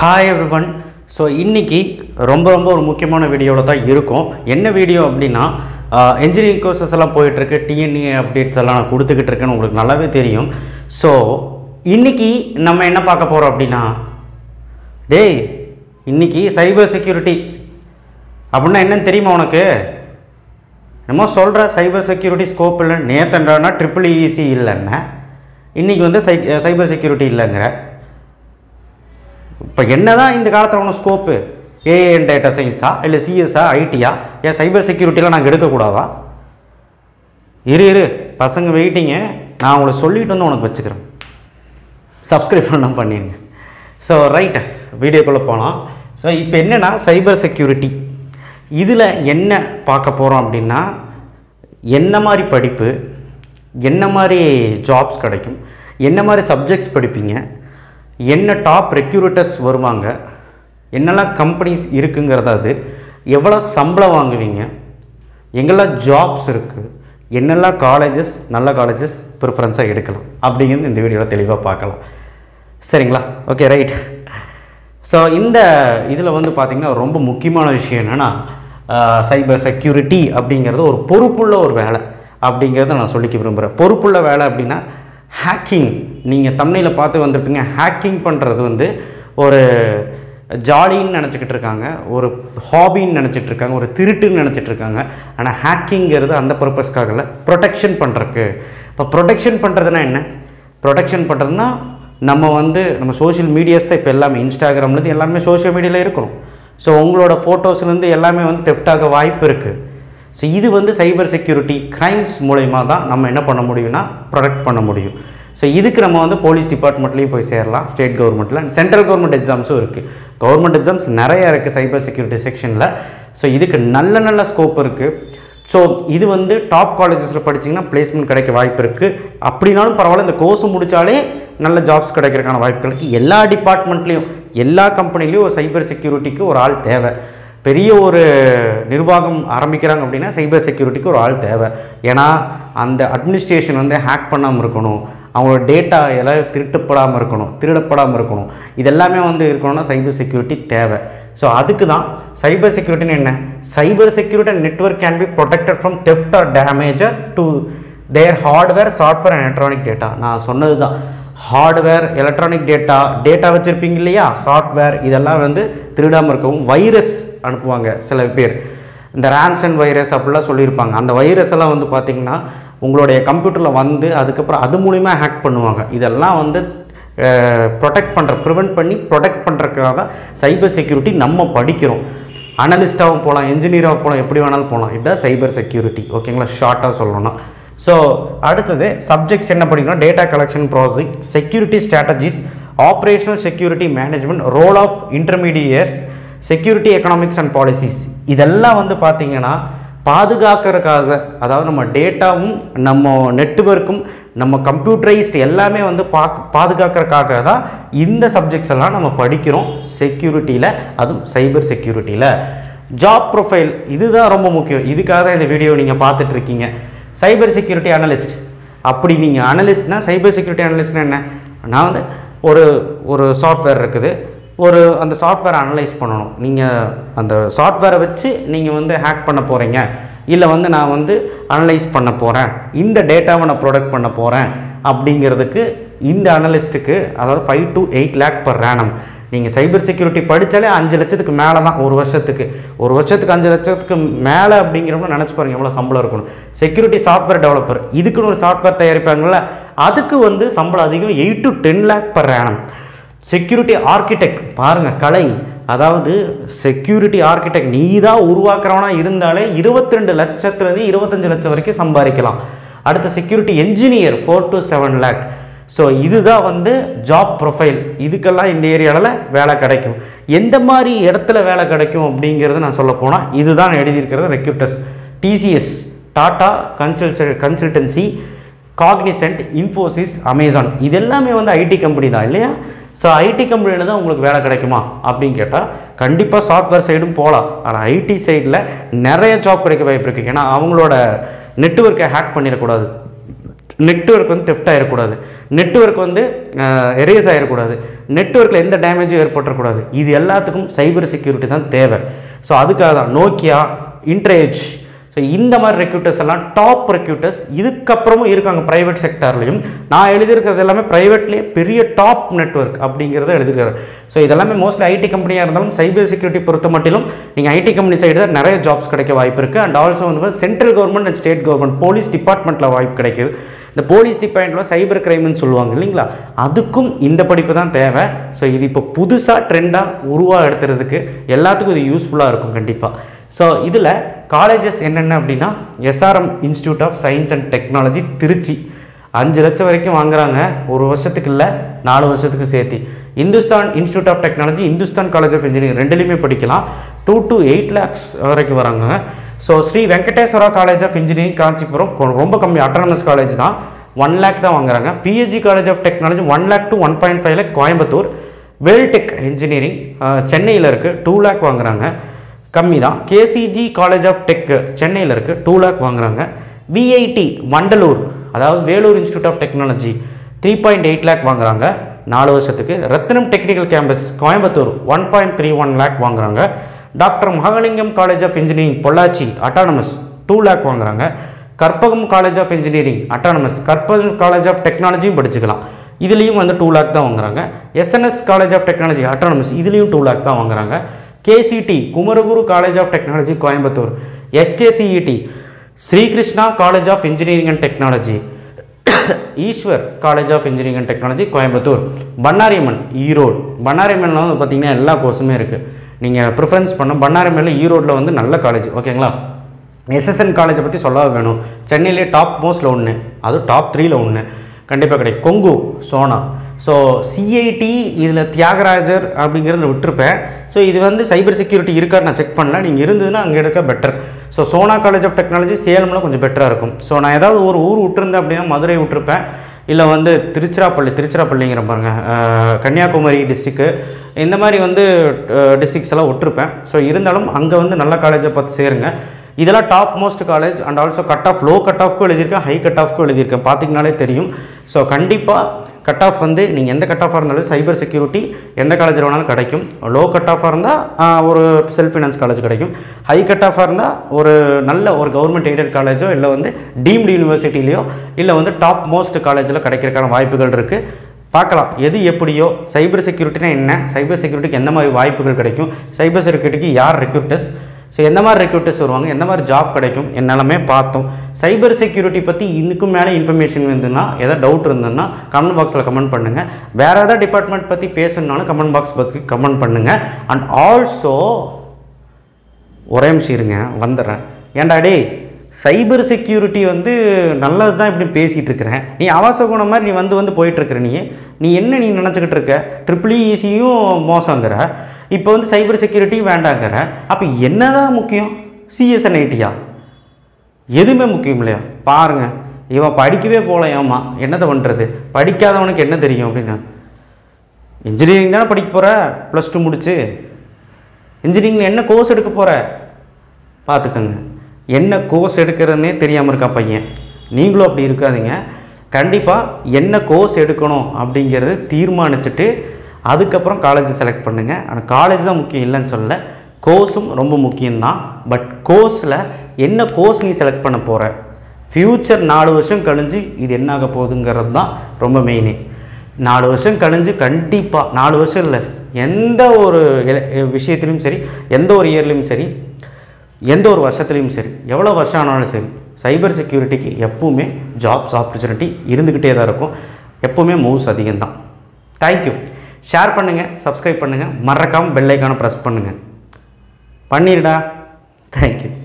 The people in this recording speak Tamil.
ஹாய் எவ்ரிவன் ஸோ இன்றைக்கி ரொம்ப ரொம்ப ஒரு முக்கியமான வீடியோவில் தான் இருக்கும் என்ன வீடியோ அப்படின்னா இன்ஜினியரிங் கோர்சஸ் எல்லாம் போயிட்டுருக்கு டிஎன்ஏ அப்டேட்ஸ் எல்லாம் நான் கொடுத்துக்கிட்டு இருக்கேன்னு உங்களுக்கு நல்லாவே தெரியும் ஸோ இன்றைக்கி நம்ம என்ன பார்க்க போகிறோம் அப்படின்னா டேய் இன்னைக்கு சைபர் செக்யூரிட்டி அப்படின்னா என்னன்னு தெரியுமா உனக்கு என்னமோ சொல்கிற சைபர் செக்யூரிட்டி ஸ்கோப் இல்லை நேத்தன்றானா ட்ரிபிள் இசி இல்லைன்னா இன்றைக்கி வந்து சை சைபர் செக்யூரிட்டி இல்லைங்கிற இப்போ என்னதான் இந்த காலத்தில் உனக்கு ஸ்கோப்பு ஏஎன் டேட்டா சயின்ஸா இல்லை சிஎஸ்ஆ ஐடியா ஏன் சைபர் செக்யூரிட்டிலாம் நாங்கள் எடுக்கக்கூடாதா இரு இரு பசங்க வெயிட்டிங்க நான் உங்களை சொல்லிட்டு வந்து உனக்கு வச்சுக்கிறேன் சப்ஸ்கிரைப் பண்ண பண்ணிடுங்க ஸோ ரைட் வீடியோக்குள்ளே போகலாம் ஸோ இப்போ என்னென்னா சைபர் செக்யூரிட்டி இதில் என்ன பார்க்க போகிறோம் அப்படின்னா என்ன மாதிரி படிப்பு என்ன மாதிரி ஜாப்ஸ் கிடைக்கும் என்ன மாதிரி சப்ஜெக்ட்ஸ் படிப்பீங்க என்ன டாப் ரெக்யூரேட்டர்ஸ் வருவாங்க என்னெல்லாம் கம்பெனிஸ் இருக்குங்கிறத அது எவ்வளோ சம்பளம் வாங்குவீங்க எங்கெல்லாம் ஜாப்ஸ் இருக்குது என்னெல்லாம் காலேஜஸ் நல்ல காலேஜஸ் ப்ரிஃபரன்ஸாக எடுக்கலாம் அப்படிங்கிறது இந்த வீடியோவில் தெளிவாக பார்க்கலாம் சரிங்களா ஓகே ரைட் ஸோ இந்த இதில் வந்து பார்த்திங்கன்னா ரொம்ப முக்கியமான விஷயம் என்னென்னா சைபர் செக்யூரிட்டி அப்படிங்கிறது ஒரு பொறுப்புள்ள ஒரு வேலை அப்படிங்கிறத நான் சொல்லிக்க விரும்புகிறேன் பொறுப்புள்ள வேலை அப்படின்னா ஹேக்கிங் நீங்கள் தமிழில் பார்த்து வந்திருப்பீங்க ஹேக்கிங் பண்ணுறது வந்து ஒரு ஜாலின்னு நினச்சிக்கிட்டு இருக்காங்க ஒரு ஹாபின்னு நினச்சிட்டு இருக்காங்க ஒரு திருட்டுன்னு நினச்சிட்டு இருக்காங்க ஆனால் ஹேக்கிங்கிறது அந்த பர்பஸ்க்காக இல்லை ப்ரொடெக்ஷன் பண்ணுறக்கு இப்போ ப்ரொடெக்ஷன் பண்ணுறதுனா என்ன ப்ரொடெக்ஷன் பண்ணுறதுனா நம்ம வந்து நம்ம சோஷியல் மீடியாஸ் தான் இப்போ எல்லாமே இன்ஸ்டாகிராம்லேருந்து எல்லாமே சோஷியல் மீடியாவில் இருக்கணும் ஸோ உங்களோட ஃபோட்டோஸ்லேருந்து எல்லாமே வந்து தெஃப்டாக வாய்ப்பு இருக்குது ஸோ இது வந்து சைபர் செக்யூரிட்டி க்ரைம்ஸ் மூலயமா தான் நம்ம என்ன பண்ண முடியும்னா ப்ரொடெக்ட் பண்ண முடியும் ஸோ இதுக்கு நம்ம வந்து போலீஸ் டிபார்ட்மெண்ட்லேயும் போய் சேரலாம் ஸ்டேட் கவர்மெண்ட்டில் அண்ட் சென்ட்ரல் கவர்மெண்ட் எக்ஸாம்ஸும் இருக்குது கவர்மெண்ட் எக்ஸாம்ஸ் நிறையா இருக்குது சைபர் செக்யூரிட்டி செக்ஷனில் ஸோ இதுக்கு நல்ல நல்ல ஸ்கோப் இருக்குது ஸோ இது வந்து டாப் காலேஜஸில் படிச்சிங்கன்னா பிளேஸ்மெண்ட் கிடைக்க வாய்ப்பு இருக்குது அப்படின்னாலும் பரவாயில்ல இந்த கோர்ஸ் முடித்தாலே நல்ல ஜாப்ஸ் கிடைக்கிறதுக்கான வாய்ப்புகள் இருக்குது எல்லா டிபார்ட்மெண்ட்லேயும் எல்லா கம்பெனிலையும் ஒரு சைபர் செக்யூரிட்டிக்கு ஒரு ஆள் தேவை பெரிய ஒரு நிர்வாகம் ஆரம்பிக்கிறாங்க அப்படின்னா சைபர் செக்யூரிட்டிக்கு ஒரு ஆள் தேவை ஏன்னா அந்த அட்மினிஸ்ட்ரேஷன் வந்து ஹேக் பண்ணாமல் இருக்கணும் அவங்களோட டேட்டா எல்லாம் திருட்டப்படாமல் இருக்கணும் திருடப்படாமல் இருக்கணும் இதெல்லாமே வந்து இருக்கணும்னா சைபர் செக்யூரிட்டி தேவை ஸோ அதுக்கு தான் சைபர் செக்யூரிட்டின்னு என்ன cyber security and network can be protected from theft or damage to their hardware software and electronic data நான் சொன்னது தான் ஹார்ட்வேர் எலக்ட்ரானிக் டேட்டா டேட்டா வச்சுருப்பீங்க இல்லையா சாஃப்ட்வேர் இதெல்லாம் வந்து திருடாமல் இருக்கவும் வைரஸ் அனுப்புவாங்க சில பேர் இந்த ரேன்சன் வைரஸ் அப்படிலாம் சொல்லியிருப்பாங்க அந்த வைரஸ் எல்லாம் வந்து பார்த்திங்கன்னா உங்களுடைய கம்ப்யூட்டரில் வந்து அதுக்கப்புறம் அது மூலிமா ஹேக் பண்ணுவாங்க இதெல்லாம் வந்து ப்ரொடெக்ட் பண்ணுற ப்ரிவெண்ட் பண்ணி ப்ரொடெக்ட் பண்ணுறதுக்காக தான் சைபர் செக்யூரிட்டி நம்ம படிக்கிறோம் அனலிஸ்ட்டாகவும் போகலாம் என்ஜினியராக போகலாம் எப்படி வேணாலும் போகலாம் இதுதான் சைபர் செக்யூரிட்டி ஓகேங்களா ஷார்ட்டாக சொல்லணும்னா ஸோ அடுத்தது சப்ஜெக்ட்ஸ் என்ன படிக்கணும் data collection processing security strategies operational security management role of intermediates security economics and policies இதெல்லாம் வந்து பார்த்திங்கன்னா பாதுகாக்கிறதுக்காக அதாவது நம்ம டேட்டாவும் நம்ம நெட்ஒர்க்கும் நம்ம கம்ப்யூட்டரைஸ்டு எல்லாமே வந்து பா பாதுகாக்கிறதுக்காக தான் இந்த சப்ஜெக்ட்ஸ் எல்லாம் நம்ம படிக்கிறோம் செக்யூரிட்டியில் அதுவும் சைபர் செக்யூரிட்டியில் ஜாப் ப்ரொஃபைல் இதுதான் ரொம்ப முக்கியம் இதுக்காக தான் இந்த வீடியோ நீங்கள் பார்த்துட்ருக்கீங்க சைபர் செக்யூரிட்டி அனலிஸ்ட் அப்படி நீங்கள் அனலிஸ்ட்னா சைபர் செக்யூரிட்டி அனலிஸ்ட்னா என்ன நான் வந்து ஒரு ஒரு சாஃப்ட்வேர் இருக்குது ஒரு அந்த சாஃப்ட்வேரை அனலைஸ் பண்ணணும் நீங்கள் அந்த சாஃப்ட்வேரை வச்சு நீங்கள் வந்து ஹேக் பண்ண போகிறீங்க இல்லை வந்து நான் வந்து அனலைஸ் பண்ண போகிறேன் இந்த டேட்டாவை நான் ப்ரொடக்ட் பண்ண போகிறேன் அப்படிங்கிறதுக்கு இந்த அனலிஸ்ட்டுக்கு அதாவது five to eight lakh per annum நீங்கள் சைபர் செக்யூரிட்டி படித்தாலே அஞ்சு லட்சத்துக்கு மேலே தான் ஒரு வருஷத்துக்கு ஒரு வருஷத்துக்கு அஞ்சு லட்சத்துக்கு மேலே அப்படிங்கிறவங்க நினச்சி பாருங்க எவ்வளோ சம்பளம் இருக்கணும் செக்யூரிட்டி சாஃப்ட்வேர் டெவலப்பர் இதுக்குன்னு ஒரு சாஃப்ட்வேர் தயாரிப்பாங்கள்ல அதுக்கு வந்து சம்பளம் அதிகம் eight to ten lakh per annum security architect பாருங்கள் கலை அதாவது செக்யூரிட்டி ஆர்கிடெக்ட் நீ தான் உருவாக்குறவனா இருந்தாலே இருபத்தி ரெண்டு லட்சத்துலேருந்து இருபத்தஞ்சு லட்சம் வரைக்கும் சம்பாதிக்கலாம் அடுத்த security engineer four to seven lakh so இதுதான் வந்து ஜாப் ப்ரொஃபைல் இதுக்கெல்லாம் இந்த ஏரியாவில் வேலை கிடைக்கும் எந்த மாதிரி இடத்துல வேலை கிடைக்கும் அப்படிங்கிறத நான் சொல்ல போனால் இதுதான் எழுதியிருக்கிறது recruiters TCS Tata consult consultancy Cognizant Infosys Amazon இது எல்லாமே வந்து ஐடி கம்பெனி தான் இல்லையா ஸோ ஐடி கம்பெனியில் தான் உங்களுக்கு வேலை கிடைக்குமா அப்படின்னு கேட்டால் கண்டிப்பாக சாஃப்ட்வேர் சைடும் போகலாம் ஆனால் ஐடி சைடில் நிறைய ஜாப் கிடைக்க வாய்ப்பு இருக்குது ஏன்னா அவங்களோட நெட்ஒர்க்கை ஹேக் பண்ணிடக்கூடாது நெட்ஒர்க் வந்து தெஃப்ட் ஆகிடக்கூடாது நெட்ஒர்க் வந்து எரேஸ் ஆகிடக்கூடாது நெட்ஒர்க்கில் எந்த டேமேஜும் ஏற்பட்டுறக்கூடாது இது எல்லாத்துக்கும் சைபர் செக்யூரிட்டி தான் தேவை ஸோ அதுக்காக தான் நோக்கியா இன்ட்ரேஜ் ஸோ இந்த மாதிரி ரெக்யூட்டர்ஸ் எல்லாம் டாப் ரெக்யூட்டர்ஸ் இதுக்கப்புறமும் இருக்காங்க ப்ரைவேட் செக்டார்லையும் நான் எழுதியிருக்கிறது எல்லாமே ப்ரைவேட்லேயே பெரிய டாப் நெட்வொர்க் அப்படிங்கிறத எழுதியிருக்காரு ஸோ இதெல்லாமே மோஸ்ட்லி ஐடி கம்பெனியாக இருந்தாலும் சைபர் செக்யூரிட்டி பொறுத்த மட்டிலும் நீங்கள் ஐடி கம்பெனி சைடு தான் நிறைய ஜாப்ஸ் கிடைக்க வாய்ப்பு இருக்குது அண்ட் ஆல்சோ வந்து central government and state government police டிபார்ட்மெண்ட்டில் வாய்ப்பு கிடைக்குது இந்த போலீஸ் டிபார்ட்மெண்ட்டில் சைபர் கிரைம்னு சொல்லுவாங்க இல்லைங்களா அதுக்கும் இந்த படிப்பு தான் தேவை ஸோ இது இப்போ புதுசாக ட்ரெண்டாக உருவாக எடுத்துறதுக்கு எல்லாத்துக்கும் இது யூஸ்ஃபுல்லாக இருக்கும் கண்டிப்பாக ஸோ இதில் காலேஜஸ் என்னென்ன அப்படின்னா SRM institute of science and technology Trichy அஞ்சு லட்சம் வரைக்கும் வாங்குறாங்க ஒரு வருஷத்துக்கு இல்லை நாலு வருஷத்துக்கு சேர்த்து Hindustan institute of technology Hindustan college of engineering ரெண்டுலேயுமே படிக்கலாம் டூ டு எயிட் லேக்ஸ் வரைக்கும் வராங்க so Shri Venkateswara college of engineering Kanchipuram கொ- ரொம்ப கம்மி அட்டானமஸ் காலேஜ் தான் ஒன் லேக் தான் வாங்குறாங்க பிஹெச்சி college of technology one lakh to one point five lakh Coimbatore Veltech engineering சென்னையில் இருக்குது டூ லேக் வாங்குறாங்க கம்மி தான் கேசிஜி காலேஜ் ஆஃப் டெக் சென்னையில் இருக்குது டூ லேக் வாங்குறாங்க விஐடி வண்டலூர் அதாவது Vellore institute of technology three point eight lakh வாங்குறாங்க நாலு வருஷத்துக்கு Rathinam technical campus Coimbatore one point three one lakh வாங்குறாங்க doctor Mahalingam college of engineering Pollachi autonomous two lakh வாங்குறாங்க Karpagam college of engineering autonomous Karpagam college of டெக்னாலஜியும் படிச்சுக்கலாம் இதுலேயும் வந்து டூ லேக் தான் வாங்குறாங்க SNS college of technology autonomous இதுலேயும் டூ லேக் தான் வாங்குறாங்க KCT Kumaraguru college of technology Coimbatore SKCET Srikrishna college of engineering and technology Eswar college of engineering and technology Coimbatore Bannariamman Erode பன்னாரியம்மனில் வந்து பார்த்திங்கன்னா எல்லா கோர்ஸுமே இருக்குது நீங்கள் ப்ரிஃபரன்ஸ் பண்ண பன்னாரியம்மனில் ஈரோட்டில் வந்து நல்ல காலேஜ் ஓகேங்களா எஸ்எஸ்என் காலேஜை பற்றி சொல்லவே வேணும் சென்னையிலே டாப் மோஸ்ட்டில் ஒன்று அதுவும் டாப் த்ரீல ஒன்று கண்டிப்பாக கிடைக்கும் கொங்கு சோனா ஸோ சிஐடி இதில் தியாகராஜர் அப்படிங்கிறத விட்டுருப்பேன் ஸோ இது வந்து சைபர் செக்யூரிட்டி இருக்கான்னு நான் செக் பண்ணல நீங்கள் இருந்ததுன்னா அங்கே எடுக்க better so Sona college of technology சேலம்ல கொஞ்சம் பெட்டராக இருக்கும் ஸோ நான் ஏதாவது ஒரு ஊர் விட்டுருந்தேன் அப்படின்னா மதுரை விட்டுருப்பேன் இல்லை வந்து திருச்சிராப்பள்ளி திருச்சிராப்பள்ளிங்கிற பாருங்க அஹ், கன்னியாகுமரி டிஸ்ட்ரிக்கு இந்த மாதிரி வந்து டிஸ்ட்ரிக்ஸ் எல்லாம் விட்டுருப்பேன் ஸோ இருந்தாலும் அங்கே வந்து நல்ல காலேஜை பார்த்து சேருங்க இதெல்லாம் top most college and also cut off low cut ஆஃப்க்கும் எழுதியிருக்கேன் ஹை கட் ஆஃப்க்கும் எழுதியிருக்கேன் பார்த்தீங்கனாலே தெரியும் ஸோ கண்டிப்பாக கட் ஆஃப் வந்து நீங்கள் எந்த கட் ஆஃபாக இருந்தாலும் சைபர் செக்யூரிட்டி எந்த காலேஜில் வேணாலும் கிடைக்கும் லோ கட் ஆஃபாக இருந்தால் ஒரு செல்ஃப் ஃபினான்ஸ் காலேஜ் கிடைக்கும் ஹை கட் ஆஃபாக இருந்தால் ஒரு நல்ல ஒரு கவர்மெண்ட் எய்டட் காலேஜோ இல்லை வந்து டீம்டு யூனிவர்சிட்டிலையோ இல்லை வந்து டாப் மோஸ்ட் காலேஜில் கிடைக்கிறதுக்கான வாய்ப்புகள் இருக்குது பார்க்கலாம் எது எப்படியோ சைபர் செக்யூரிட்டினா என்ன சைபர் செக்யூரிட்டிக்கு எந்த மாதிரி வாய்ப்புகள் கிடைக்கும் சைபர் செக்யூரிட்டிக்கு யார் ரெக்ரூட்டர்ஸ் ஸோ எந்த மாதிரி ரெக்ரூட்டர்ஸ் வருவாங்க எந்த மாதிரி ஜாப் கிடைக்கும் என்னெல்லாமே பார்த்தோம் சைபர் செக்யூரிட்டி பற்றி இதுக்கும் மேலே இன்ஃபர்மேஷன் இருந்ததுன்னா எதாவது டவுட் இருந்ததுன்னா கமெண்ட் பாக்ஸில் கமெண்ட் பண்ணுங்கள் வேறு ஏதாவது டிபார்ட்மெண்ட் பற்றி பேசணுன்னாலும் கமெண்ட் பாக்ஸ் பற்றி கமெண்ட் பண்ணுங்கள் அண்ட் ஆல்சோ ஒரே நிமிஷம் இருங்க வந்துடுறேன் ஏன்டா டேய் சைபர் செக்யூரிட்டி வந்து நல்லது தான் இப்படி பேசிகிட்டு இருக்கிறேன் நீ அவசர குணம் மாதிரி நீ வந்து வந்து போயிட்டுருக்குற நீ நீ என்ன நீ நினச்சிக்கிட்டு இருக்க ட்ரிபிள் ஈஸியும் மோசங்கிற இப்போ வந்து சைபர் செக்யூரிட்டியும் வேண்டாங்கிற அப்போ என்னதான் முக்கியம் சிஎஸ்என் ஐடியா எதுவுமே முக்கியம் இல்லையா பாருங்க இவன் படிக்கவே போகல ஏமா என்னத்தை பண்ணுறது படிக்காதவனுக்கு என்ன தெரியும் அப்படின்னு இன்ஜினியரிங் தானே படிக்க போகிற ப்ளஸ் டூ முடிச்சு இன்ஜினியரிங்கில் என்ன கோர்ஸ் எடுக்க போகிற பார்த்துக்கோங்க என்ன கோர்ஸ் எடுக்கிறதுனே தெரியாமல் இருக்கா பையன் நீங்களும் அப்படி இருக்காதீங்க கண்டிப்பாக என்ன கோர்ஸ் எடுக்கணும் அப்படிங்கிறது தீர்மானிச்சுட்டு அதுக்கப்புறம் காலேஜ் செலக்ட் பண்ணுங்கள் ஆனால் காலேஜ் தான் முக்கியம் இல்லைன்னு சொல்லல கோர்ஸும் ரொம்ப முக்கியம்தான் பட் கோர்ஸில் என்ன கோர்ஸ் நீ செலக்ட் பண்ண போகிற ஃப்யூச்சர் நாலு வருஷம் கழிஞ்சு இது என்ன ஆக போகுதுங்கிறது தான் ரொம்ப மெயினே நாலு வருஷம் கழிஞ்சு கண்டிப்பாக நாலு வருஷம் இல்லை எந்த ஒரு எல- விஷயத்துலையும் சரி எந்த ஒரு இயர்லேயும் சரி எந்த ஒரு வருஷத்துலையும் சரி எவ்வளோ வருஷம் ஆனாலும் சரி சைபர் செக்யூரிட்டிக்கு எப்பவுமே ஜாப்ஸ் ஆப்பர்ச்சுனிட்டி இருந்துக்கிட்டே தான் இருக்கும் எப்பவுமே மூவ்ஸ் அதிகம்தான் தேங்க்யூ ஷேர் பண்ணுங்கள் சப்ஸ்கிரைப் பண்ணுங்கள் மறக்காமல் பெல் ஐக்கானை ப்ரெஸ் பண்ணுங்கள் பண்ணிடுடா தேங்க்யூ